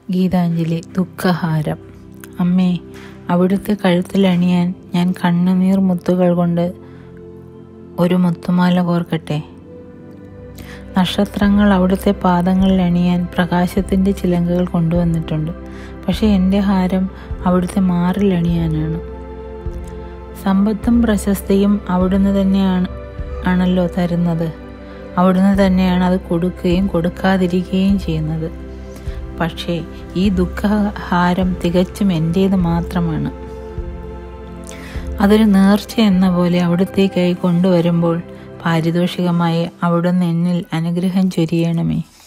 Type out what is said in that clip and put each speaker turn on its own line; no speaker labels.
ഗീതാഞ്ജലി ദുഃഖഹാരം അമ്മേ അവിടുത്തെ കഴുത്തിലണിയാൻ ഞാൻ കണ്ണുനീർ മുത്തുകൾ കൊണ്ട് ഒരു മുത്തുമാല കോർക്കട്ടെ നക്ഷത്രങ്ങൾ അവിടുത്തെ പാദങ്ങളിൽ അണിയാൻ പ്രകാശത്തിൻ്റെ ചിലങ്കകൾ കൊണ്ടുവന്നിട്ടുണ്ട് പക്ഷേ എൻ്റെ ഹാരം അവിടുത്തെ മാറിൽ അണിയാനാണ് സമ്പത്തും പ്രശസ്തിയും അവിടുന്ന് തന്നെയാണ് ആണല്ലോ തരുന്നത് അവിടുന്ന് തന്നെയാണ് അത് കൊടുക്കുകയും കൊടുക്കാതിരിക്കുകയും ചെയ്യുന്നത് പക്ഷേ ഈ ദുഃഖഹാരം തികച്ചും എൻ്റേത് മാത്രമാണ് അതൊരു നേർച്ച എന്ന പോലെ അവിടത്തേക്കായി കൊണ്ടുവരുമ്പോൾ പാരിതോഷികമായി അവിടുന്ന് എന്നിൽ അനുഗ്രഹം ചൊരിയണമേ